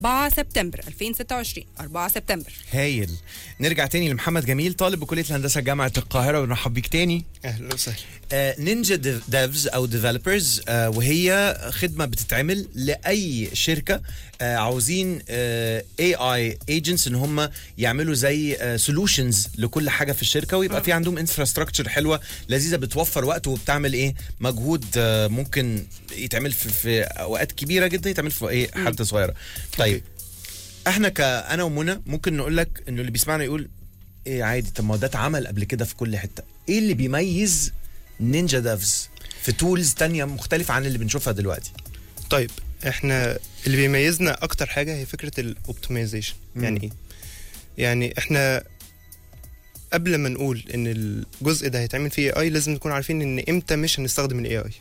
4 سبتمبر 2026 4 سبتمبر هايل نرجع تاني لمحمد جميل طالب بكليه الهندسه جامعه القاهره ونرحب بيك تاني اهلا وسهلا نينجا ديفز او ديفلوبرز وهي خدمه بتتعمل لاي شركه آه، عاوزين اي اي ايجنتس ان هم يعملوا زي سولوشنز لكل حاجه في الشركه ويبقى في عندهم انفراستراكشر حلوه لذيذه بتوفر وقت وبتعمل ايه مجهود آه، ممكن يتعمل في, في اوقات كبيره جدا يتعمل في ايه حد صغيره طيب احنا كانا ومنى ممكن نقول لك انه اللي بيسمعنا يقول ايه عادي طب ما هو ده اتعمل قبل كده في كل حته ايه اللي بيميز نينجا دافز في تولز تانية مختلفة عن اللي بنشوفها دلوقتي طيب احنا اللي بيميزنا اكتر حاجه هي فكره الاوبتمايزيشن مم. يعني ايه يعني احنا قبل ما نقول ان الجزء ده هيتعمل فيه اي لازم نكون عارفين ان امتى مش هنستخدم الاي اي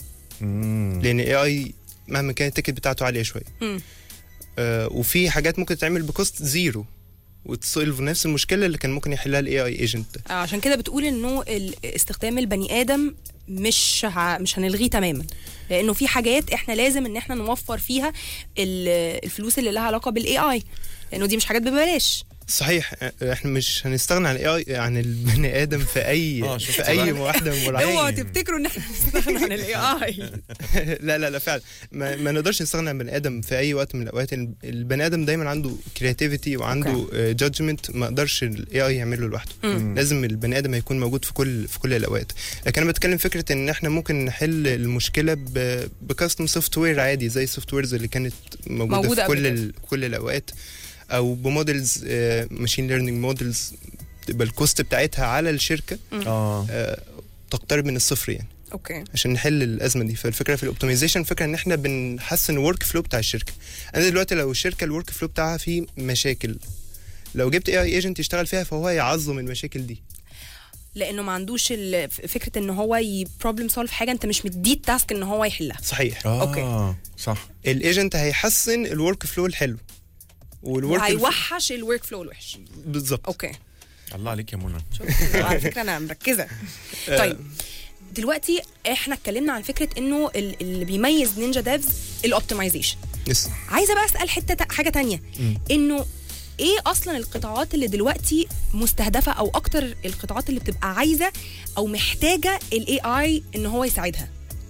لان الاي اي مهما كانت التيكت بتاعته عاليه شويه مم. آه وفي حاجات ممكن تتعمل بكوست زيرو وتصلف نفس المشكله اللي كان ممكن يحلها الاي اي ايجنت ده آه، عشان كده بتقول انه ال- استخدام البني ادم مش ه... مش هنلغيه تماما لانه في حاجات احنا لازم ان احنا نوفر فيها ال- الفلوس اللي لها علاقه بالاي اي لانه دي مش حاجات ببلاش صحيح آه، احنا مش هنستغنى عن الاي اي عن البني ادم في اي آه، شفت في اي بقى؟ واحده من المراحل اوعوا تفتكروا ان احنا نستغنى عن الاي اي لا لا لا فعلا ما, ما نقدرش نستغنى عن بني ادم في اي وقت من الاوقات ال- البني ادم دايما عنده كرياتيفيتي وعنده جادجمنت ما يقدرش الاي اي يعمله لوحده مم. لازم البني ادم هيكون موجود في كل في كل الاوقات لكن انا بتكلم فكره ان احنا ممكن نحل المشكله بكاستم سوفت وير عادي زي السوفت ويرز اللي كانت موجوده, موجودة في قبل كل كده. ال- كل الاوقات او بمودلز ماشين ليرنينج مودلز تبقى الكوست بتاعتها على الشركه اه آه، تقترب من الصفر يعني اوكي عشان نحل الازمه دي فالفكره في الاوبتمايزيشن فكره ان احنا بنحسن الورك فلو بتاع الشركه انا دلوقتي لو الشركه الورك فلو بتاعها فيه مشاكل لو جبت اي اي ايجنت يشتغل فيها فهو هيعظم المشاكل دي لانه ما عندوش ال- ف- فكره ان هو بروبلم سولف حاجه انت مش مديه التاسك ان هو يحلها صحيح اه أوكي. صح الايجنت هيحسن الورك فلو الحلو والورك وهيوحش الورك فلو الوحش بالظبط اوكي الله عليك يا منى شوف على فكره انا مركزه طيب دلوقتي احنا اتكلمنا عن فكره انه ال- اللي بيميز نينجا ديفز الاوبتمايزيشن يس عايزه بقى اسال حته تا- حاجه تانية انه ايه اصلا القطاعات اللي دلوقتي مستهدفه او اكتر القطاعات اللي بتبقى عايزه او محتاجه الاي اي ان هو يساعدها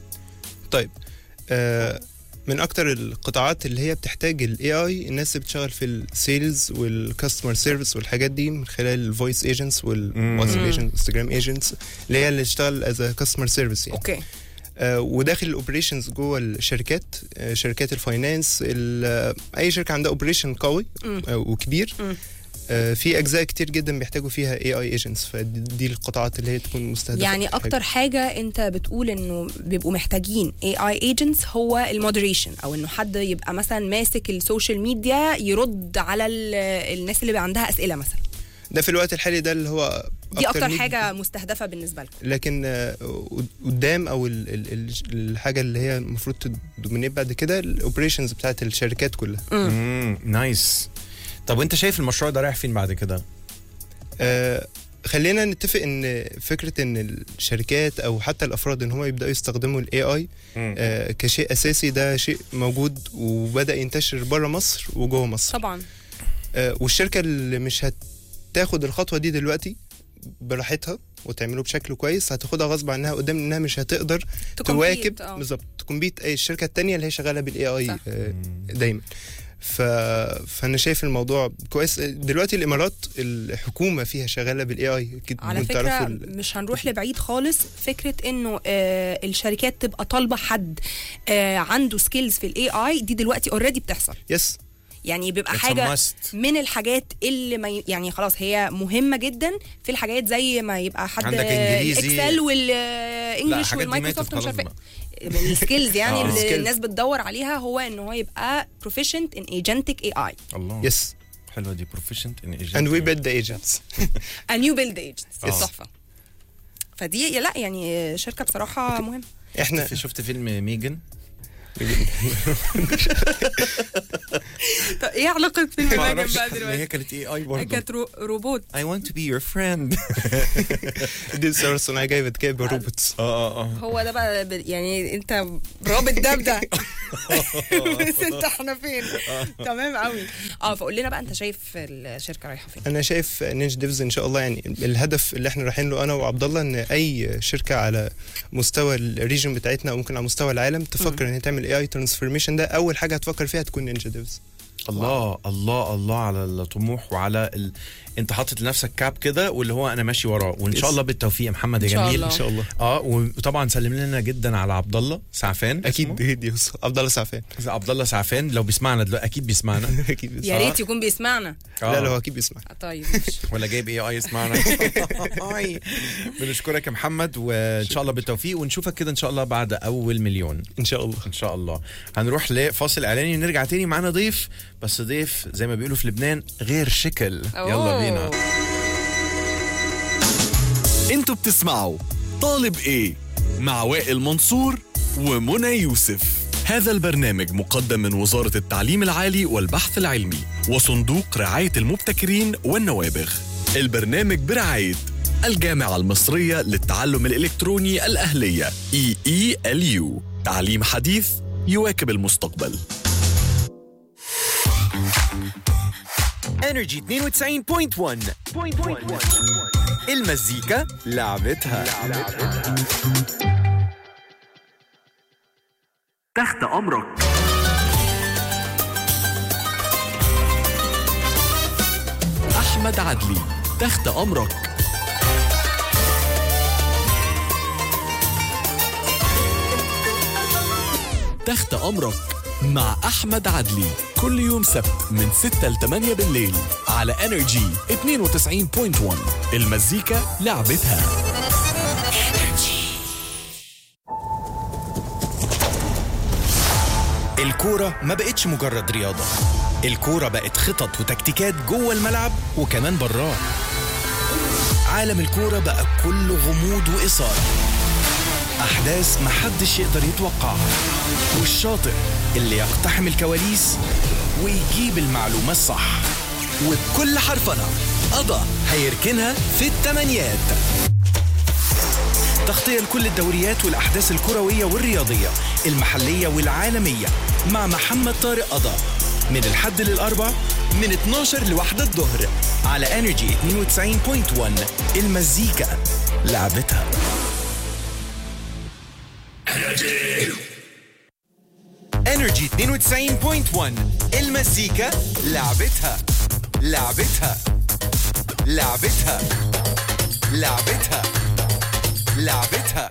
طيب آه من اكتر القطاعات اللي هي بتحتاج الاي اي الناس اللي بتشتغل في السيلز والكاستمر سيرفيس والحاجات دي من خلال الفويس ايجنتس والواتساب مم. ايجنتس انستجرام ايجنتس اللي هي اللي تشتغل از كاستمر سيرفيس يعني اوكي آه وداخل الاوبريشنز جوه الشركات آه شركات الفاينانس ال- آه، اي شركه عندها اوبريشن قوي مم. آه وكبير مم. آه في اجزاء كتير جدا بيحتاجوا فيها اي اي ايجنتس فدي القطاعات اللي هي تكون مستهدفه يعني اكتر حاجه انت بتقول انه بيبقوا محتاجين اي اي ايجنتس هو المودريشن او انه حد يبقى مثلا ماسك السوشيال ميديا يرد على ال- الناس اللي بيبقى عندها اسئله مثلا ده في الوقت الحالي ده اللي هو دي اكتر need حاجه مستهدفه بالنسبه لكم لكن آه، قدام او ال- ال- ال- الحاجه اللي هي المفروض تدومينيت بعد كده الاوبريشنز بتاعت الشركات كلها امم نايس طب وانت شايف المشروع ده رايح فين بعد كده آه خلينا نتفق ان فكره ان الشركات او حتى الافراد ان هم يبداوا يستخدموا الاي اي آه كشيء اساسي ده شيء موجود وبدا ينتشر بره مصر وجوه مصر طبعا آه والشركه اللي مش هتاخد الخطوه دي دلوقتي براحتها وتعمله بشكل كويس هتاخدها غصب عنها قدام انها مش هتقدر تواكب تcompete، آه. بالظبط تكمبيت اي الشركه التانية اللي هي شغاله بالاي اي صح. دايما ف... فانا شايف الموضوع كويس دلوقتي الامارات الحكومه فيها شغاله بالاي اي اكيد على ممكن فكره تعرفوا ال- مش هنروح لبعيد خالص فكره انه آه الشركات تبقى طالبه حد آه عنده سكيلز في الاي اي دي دلوقتي اوريدي بتحصل يس يعني بيبقى It's a حاجه must. من الحاجات اللي ما ي... يعني خلاص هي مهمه جدا في الحاجات زي ما يبقى حد عندك إنجليزي. اكسل لا، والانجلش الحاجات دي والمايكروسوفت ماتت ومش خلاص عارفه إيه. السكيلز يعني آه. اللي skills. الناس بتدور عليها هو ان هو يبقى proficient in agentic AI الله يس حلوه دي proficient in and we build the agents a new build agents آه. تحفه فدي لا يعني شركه بصراحه مهمه احنا شفت شفت فيلم ميجن طب ايه علاقه فيلم نجم معرفش بقى إن هي دلوقتي كانت اي اي برضه كانت رو- روبوت I want to be your friend دي الثوره الصناعيه جايه بتجيب روبوتس اه اه هو ده بقى ب- يعني انت رابط ده بده بس انت احنا فين تمام قوي اه فقول لنا بقى انت شايف الشركه رايحه فين انا شايف نينج ديفز ان شاء الله يعني الهدف اللي احنا رايحين له انا وعبد الله ان اي شركه على مستوى الريجن بتاعتنا او ممكن على مستوى العالم تفكر ان هي تعمل اي اي ترانسفورميشن ده اول حاجه هتفكر فيها تكون نينج ديفز الله الله الله على الطموح وعلى ال... انت حاطط لنفسك كاب كده واللي هو انا ماشي وراه وان شاء Yes. الله بالتوفيق يا محمد يا إن شاء جميل الله. ان شاء الله اه وطبعا سلم لنا جدا على عبد الله سعفان اكيد اسمه؟ هدي يوسف عبد الله سعفان عبد الله سعفان لو بيسمعنا دلوقتي اكيد بيسمعنا اكيد بيسمع. يا ريت يكون بيسمعنا آه. لا لا هو اكيد بيسمع آه، طيب ماشي. ولا جايب اي اي يسمعنا آي. بنشكرك يا محمد وان شاء الله بالتوفيق ونشوفك كده ان شاء الله بعد اول مليون ان شاء الله ان شاء الله هنروح لفاصل اعلاني ونرجع تاني معانا ضيف بس ضيف زي ما بيقولوا في لبنان غير شكل يلا أوه. بينا انتوا بتسمعوا طالب ايه مع وائل منصور ومنى يوسف هذا البرنامج مقدم من وزارة التعليم العالي والبحث العلمي وصندوق رعاية المبتكرين والنوابغ البرنامج برعاية الجامعة المصرية للتعلم الإلكتروني الأهلية EELU تعليم حديث يواكب المستقبل انرجي 92.1 المزيكا لعبتها تحت أمرك أحمد عدلي تحت أمرك تحت أمرك مع أحمد عدلي كل يوم سبت من 6 ل 8 بالليل على انرجي 92.1 المزيكا لعبتها الكورة ما بقتش مجرد رياضة الكورة بقت خطط وتكتيكات جوه الملعب وكمان براه عالم الكورة بقى كله غموض وإثارة أحداث محدش يقدر يتوقعها والشاطر اللي يقتحم الكواليس ويجيب المعلومة الصح وبكل حرفنة قضى هيركنها في التمانيات تغطية لكل الدوريات والأحداث الكروية والرياضية المحلية والعالمية مع محمد طارق قضا من الحد للأربع من 12 لواحدة الظهر على انرجي 92.1 المزيكا لعبتها انرجي 92.1 المزيكا لعبتها لعبتها لعبتها لعبتها لعبتها